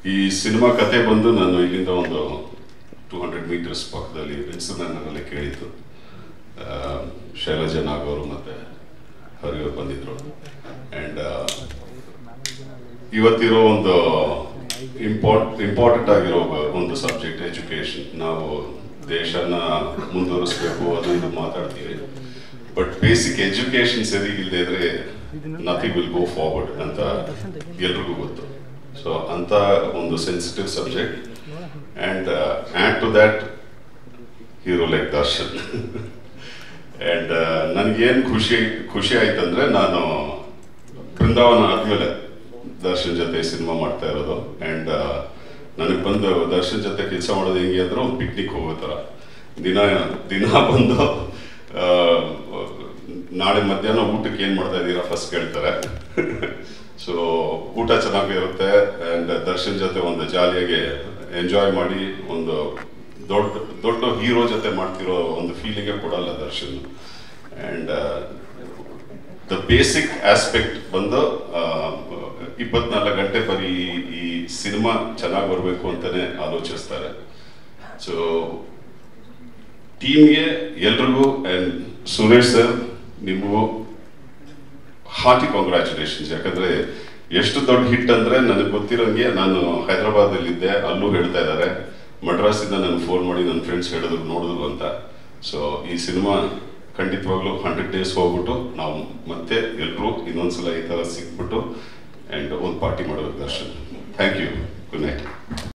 ಈ ಸಿನಿಮಾ ಕತೆ ಬಂದು ನಾನು ಇಲ್ಲಿಂದ ಒಂದು ಟೂ ಹಂಡ್ರೆಡ್ ಮೀಟರ್ಸ್ ಪಕ್ಕದಲ್ಲಿ ನನ್ನಲ್ಲಿ ಕೇಳಿದ್ದು ಆ, ಶೈಲಜಾ ನಾಗ್ ಅವರು ಮತ್ತೆ ಹರಿಯವರು ಬಂದಿದ್ರು ಆ್ಯಂಡ್ ಇವತ್ತಿರೋ ಒಂದು ಇಂಪಾರ್ಟ್ ಇಂಪಾರ್ಟೆಂಟ್ ಆಗಿರೋ ಒಬ್ಬ- ಒಂದು ಸಬ್ಜೆಕ್ಟ್ ಎಜುಕೇಶನ್ ನಾವು ದೇಶನ ಮುಂದುವರಿಸ್ಬೇಕು ಅದು ಇದು ಮಾತಾಡ್ತೀವಿ ಬಟ್ ಬೇಸಿಕ್ ಎಜುಕೇಶನ್ ಸರಿ ಇಲ್ಲದೆ ಇದ್ರೆ ನಥಿಂಗ್ ವಿಲ್ ಗೋ ಫಾರ್ವರ್ಡ್ ಅಂತ ಎಲ್ರಿಗೂ ಗೊತ್ತು ಸೊ ಅಂತ ಒಂದು sensitive subject and add to that hero like Darshan and ನನಗೇನು ಖುಷಿ ಖುಷಿ ಆಯ್ತಂದ್ರೆ ನಾನು ಬೃಂದಾವನ ಆದ್ಮೇಲೆ ದರ್ಶನ್ ಜೊತೆ ಸಿನಿಮಾ ಮಾಡ್ತಾ ಇರೋದು ಆ್ಯಂಡ್ ನನಗೆ ಬಂದು ದರ್ಶನ್ ಜೊತೆ ಕೆಲಸ ಮಾಡೋದು ಹೆಂಗೆ ಅಂದ್ರೆ ಒಂದು ಪಿಕ್ನಿಕ್ ಹೋಗೋ ಥರ ದಿನ ದಿನ ಬಂದು ಆ, ನಾಳೆ ಮಧ್ಯಾಹ್ನ ಊಟಕ್ಕೆ ಏನು ಮಾಡ್ತಾ ಇದ್ದೀರಾ ಫಸ್ಟ್ ಕೇಳ್ತಾರೆ ಸೊ ಊಟ ಚೆನ್ನಾಗಿರುತ್ತೆ ಆ್ಯಂಡ್ ದರ್ಶನ್ ಜೊತೆ ಒಂದು ಜಾಲಿಯಾಗಿ ಎಂಜಾಯ್ ಮಾಡಿ ಒಂದು ದೊಡ್ಡ ದೊಡ್ಡ ಹೀರೋ ಜೊತೆ ಮಾಡ್ತಿರೋ ಒಂದು ಫೀಲಿಂಗೇ ಕೊಡಲ್ಲ Darshan and the basic aspect ಬಂದು ಇಪ್ಪತ್ನಾಲ್ಕು ಗಂಟೆ ಬರೀ ಈ- ಈ ಸಿನಿಮಾ ಚೆನ್ನಾಗಿ ಬರಬೇಕು ಅಂತಾನೆ ಆಲೋಚಿಸ್ತಾರೆ ಸೊ ಟೀಮ್ಗೆ ಎಲ್ರಿಗೂ ಆ್ಯಂಡ್ ಸುರೇಶ್ ಸರ್ ನಿಮಗೂ ಹಾರ್ಟಿ ಕಾಂಗ್ರ್ಯಾಚುಲೇಷನ್ಸ್ ಯಾಕಂದ್ರೆ ಎಷ್ಟು ದೊಡ್ಡ ಹಿಟ್ ಅಂದ್ರೆ ನನಗೆ ಗೊತ್ತಿರೋಂಗೆ ನಾನು ಹೈದರಾಬಾದಲ್ಲಿದ್ದೆ ಅಲ್ಲೂ ಹೇಳ್ತಾ ಇದ್ದಾರೆ ಮಡ್ರಾಸಿಂದ ನನಗೆ ಫೋನ್ ಮಾಡಿ ನನ್ನ ಫ್ರೆಂಡ್ಸ್ ಹೇಳಿದ್ರು ನೋಡಿದ್ರು ಅಂತ ಸೊ ಈ ಸಿನಿಮಾ ಖಂಡಿತವಾಗ್ಲೂ ಹಂಡ್ರೆಡ್ ಡೇಸ್ ಹೋಗ್ಬಿಟ್ಟು ನಾವು ಮತ್ತೆ ಎಲ್ಲರೂ ಇನ್ನೊಂದ್ಸಲ ಈ ಥರ ಸಿಕ್ಬಿಟ್ಟು ಆ್ಯಂಡ್ ಒಂದು ಪಾರ್ಟಿ ಮಾಡೋದು Darshan thank you good night